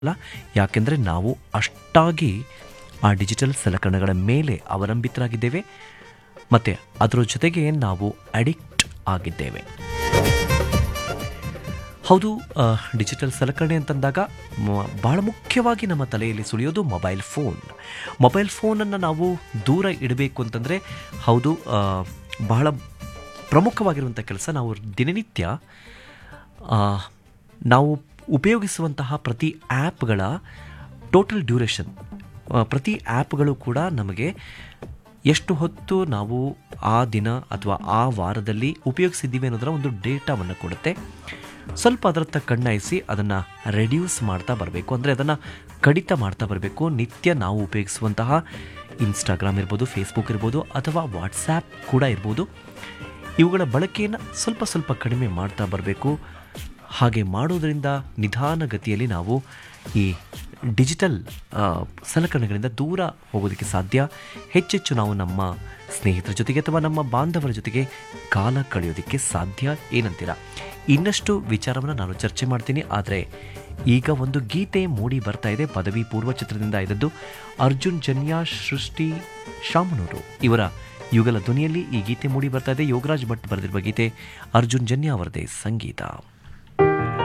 ಅಲ್ಲ ಯಾಕೆಂದರೆ ನಾವು ಅಷ್ಟಾಗಿ ಆ ಡಿಜಿಟಲ್ ಸಲಕರಣೆಗಳ ಮೇಲೆ ಅವಲಂಬಿತರಾಗಿದ್ದೇವೆ ಮತ್ತು ಅದರ ಜೊತೆಗೆ ನಾವು ಅಡಿಕ್ಟ್ ಆಗಿದ್ದೇವೆ ಹೌದು ಆ, ಡಿಜಿಟಲ್ ಸಲಕರಣೆ ಅಂತಂದಾಗ ಮ- ಬಹಳ ಮುಖ್ಯವಾಗಿ ನಮ್ಮ ತಲೆಯಲ್ಲಿ ಸುಳಿಯೋದು ಮೊಬೈಲ್ ಫೋನ್ ಮೊಬೈಲ್ ಫೋನನ್ನು ನಾವು ದೂರ ಇಡಬೇಕು ಅಂತಂದರೆ ಹೌದು ಆ, ಬಹಳ ಪ್ರಮುಖವಾಗಿರುವಂಥ ಕೆಲಸ ನಾವು ದಿನನಿತ್ಯ ಆ, ನಾವು ಉಪಯೋಗಿಸುವಂತಹ ಪ್ರತಿ ಆ್ಯಪ್ಗಳ ಟೋಟಲ್ ಡ್ಯೂರೇಷನ್ ಪ್ರತಿ ಆ್ಯಪ್ಗಳು ಕೂಡ ನಮಗೆ ಎಷ್ಟು ಹೊತ್ತು ನಾವು ಆ ದಿನ ಅಥವಾ ಆ ವಾರದಲ್ಲಿ ಉಪಯೋಗಿಸಿದ್ದೀವಿ ಅನ್ನೋದರ ಒಂದು ಡೇಟಾವನ್ನು ಕೊಡುತ್ತೆ ಸ್ವಲ್ಪ ಅದರತ್ತ ಕಣ್ಣಾಯಿಸಿ ಅದನ್ನು ರೆಡ್ಯೂಸ್ ಮಾಡ್ತಾ ಬರಬೇಕು ಅಂದರೆ ಅದನ್ನು ಕಡಿತ ಮಾಡ್ತಾ ಬರಬೇಕು ನಿತ್ಯ ನಾವು ಉಪಯೋಗಿಸುವಂತಹ ಇನ್ಸ್ಟಾಗ್ರಾಮ್ ಇರ್ಬೋದು ಫೇಸ್ಬುಕ್ ಇರ್ಬೋದು ಅಥವಾ ವಾಟ್ಸ್ಯಾಪ್ ಕೂಡ ಇರ್ಬೋದು ಇವುಗಳ ಬಳಕೆಯನ್ನು ಸ್ವಲ್ಪ ಸ್ವಲ್ಪ ಕಡಿಮೆ ಮಾಡ್ತಾ ಬರಬೇಕು ಹಾಗೆ ಮಾಡೋದರಿಂದ ನಿಧಾನಗತಿಯಲ್ಲಿ ನಾವು ಈ ಡಿಜಿಟಲ್ ಆ, ಸಲಕರಣೆಗಳಿಂದ ದೂರ ಹೋಗೋದಕ್ಕೆ ಸಾಧ್ಯ ಹೆಚ್ಚೆಚ್ಚು ನಾವು ನಮ್ಮ ಸ್ನೇಹಿತರ ಜೊತೆಗೆ ಅಥವಾ ನಮ್ಮ ಬಾಂಧವರ ಜೊತೆಗೆ ಕಾಲ ಕಳೆಯೋದಕ್ಕೆ ಸಾಧ್ಯ ಏನಂತೀರಾ ಇನ್ನಷ್ಟು ವಿಚಾರವನ್ನು ನಾನು ಚರ್ಚೆ ಮಾಡ್ತೀನಿ ಆದರೆ ಈಗ ಒಂದು ಗೀತೆ ಮೂಡಿ ಬರ್ತಾ ಇದೆ ಪದವಿ ಪೂರ್ವ ಚಿತ್ರದಿಂದ ಇದ್ದದ್ದು ಅರ್ಜುನ್ ಜನ್ಯ ಸೃಷ್ಟಿ ಶಾಮನೂರು ಇವರ ಯುಗಲ ಧ್ವನಿಯಲ್ಲಿ ಈ ಗೀತೆ ಮೂಡಿ ಬರ್ತಾ ಇದೆ ಯೋಗರಾಜ್ ಭಟ್ ಬರೆದಿರುವ ಗೀತೆ ಅರ್ಜುನ್ ಜನ್ಯ ಅವರದೇ ಸಂಗೀತ